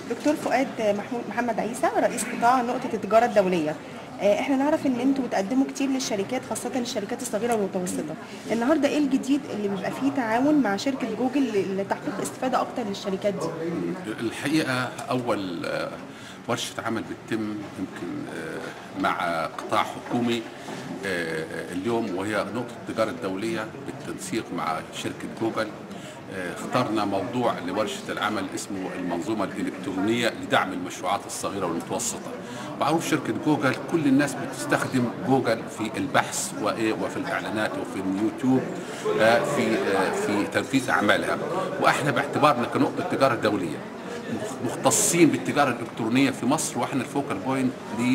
دكتور فؤاد محمود محمد عيسى رئيس قطاع نقطة التجارة الدولية آه، احنا نعرف ان انتوا بتقدموا كتير للشركات خاصة الشركات الصغيرة والمتوسطة النهاردة ايه الجديد اللي بيبقى فيه تعاون مع شركة جوجل لتحقيق استفادة اكتر للشركات دي الحقيقة أول آه، ورشة عمل بتتم يمكن آه، مع قطاع حكومي آه، اليوم وهي نقطة التجارة الدولية بالتنسيق مع شركة جوجل آه، اخترنا موضوع لورشة العمل اسمه المنظومة الإلكترونية لدعم المشروعات الصغيرة والمتوسطة معروف شركة جوجل كل الناس بتستخدم جوجل في البحث وإيه وفي الإعلانات وفي اليوتيوب آه، في آه، في تنفيذ أعمالها وإحنا باعتبارنا كنقطة تجارة دولية مختصين بالتجاره الالكترونيه في مصر واحنا الفوكال بوينت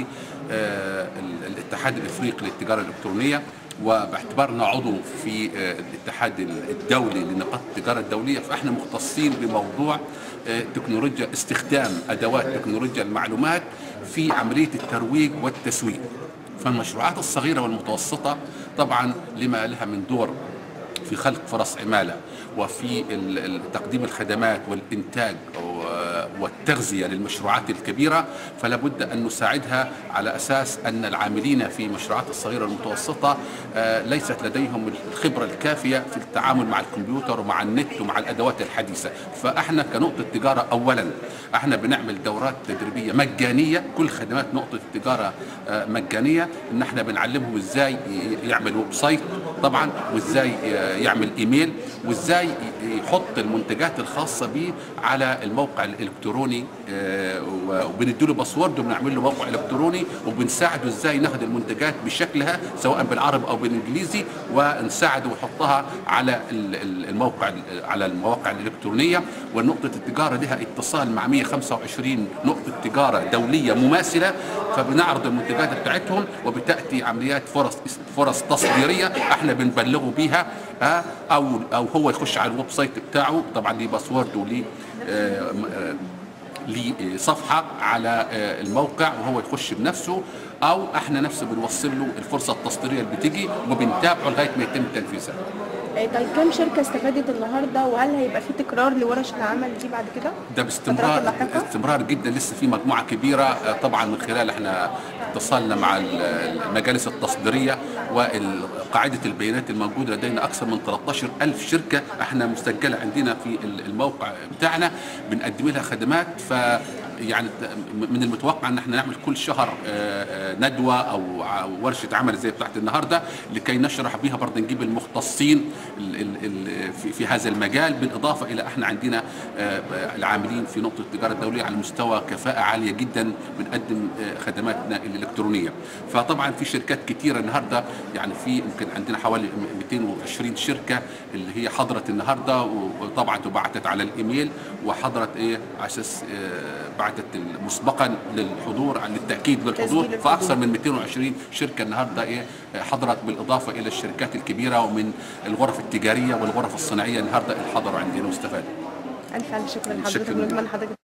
للاتحاد الافريقي للتجاره الالكترونيه وباعتبارنا عضو في آه، الاتحاد الدولي لنقاط التجاره الدوليه فاحنا مختصين بموضوع آه، تكنولوجيا استخدام ادوات تكنولوجيا المعلومات في عمليه الترويج والتسويق فالمشروعات الصغيره والمتوسطه طبعا لما لها من دور في خلق فرص عماله وفي ال- ال- تقديم الخدمات والانتاج و- والتغذيه للمشروعات الكبيره فلا بد ان نساعدها على اساس ان العاملين في المشروعات الصغيره والمتوسطه آه، ليست لديهم الخبره الكافيه في التعامل مع الكمبيوتر ومع النت ومع الادوات الحديثه فاحنا كنقطه تجاره اولا احنا بنعمل دورات تدريبيه مجانيه كل خدمات نقطه التجاره آه، مجانيه ان احنا بنعلمهم ازاي ي- يعمل ويب سايت طبعا وازاي ي- يعمل ايميل وازاي ي- يحط المنتجات الخاصه به على الموقع الالكتروني آه، و- وبنديله باسورد وبنعمل له موقع الكتروني وبنساعده ازاي ناخد المنتجات بشكلها سواء بالعربي او بالانجليزي ونساعده ويحطها على ال- ال- الموقع على المواقع الالكترونيه ونقطه التجاره لها اتصال مع 125 نقطه تجاره دوليه مماثله فبنعرض المنتجات بتاعتهم وبتاتي عمليات فرص فرص تصديريه احنا بنبلغه بيها آه، او او هو يخش على الويب سايت بتاعه طبعا ليه باسورد وليه آه، م- آه، ليه صفحه على آه، الموقع وهو يخش بنفسه او احنا نفسه بنوصل له الفرصه التصديريه اللي بتيجي وبنتابعه لغايه ما يتم تنفيذها آه، طيب كم شركة استفادت النهاردة وهل هيبقى في تكرار لورش العمل دي بعد كده؟ ده فترات باستمرار اللاحقة؟ استمرار جدا لسه في مجموعه كبيره آه، طبعا من خلال احنا اتصلنا مع ال- المجالس التصديريه وقاعده البيانات الموجوده لدينا اكثر من 13 ألف شركه احنا مسجله عندنا في ال- الموقع بتاعنا بنقدم لها خدمات ف يعني من المتوقع ان احنا نعمل كل شهر آه، آه، ندوه او ع- ورشه عمل زي بتاعت النهارده لكي نشرح بيها برضه نجيب المختصين ال- ال- ال- في في هذا المجال بالاضافه الى احنا عندنا آه، العاملين في نقطه التجاره الدوليه على مستوى كفاءه عاليه جدا بنقدم آه، خدماتنا الالكترونيه فطبعا في شركات كتيره النهارده يعني في يمكن عندنا حوالي 220 شركه اللي هي حضرت النهارده وطبعا وبعتت على الايميل وحضرت ايه على اساس آه، بعتت مسبقا للحضور للتاكيد للحضور تسجيل الحضور. فاكثر من 220 شركه النهارده ايه حضرت بالاضافه الى الشركات الكبيره ومن الغرف التجاريه والغرف الصناعيه النهارده اللي حضروا عندنا واستفادوا ألف ألف شكرا شكراً. لحضرتك ونتمنى حضرتك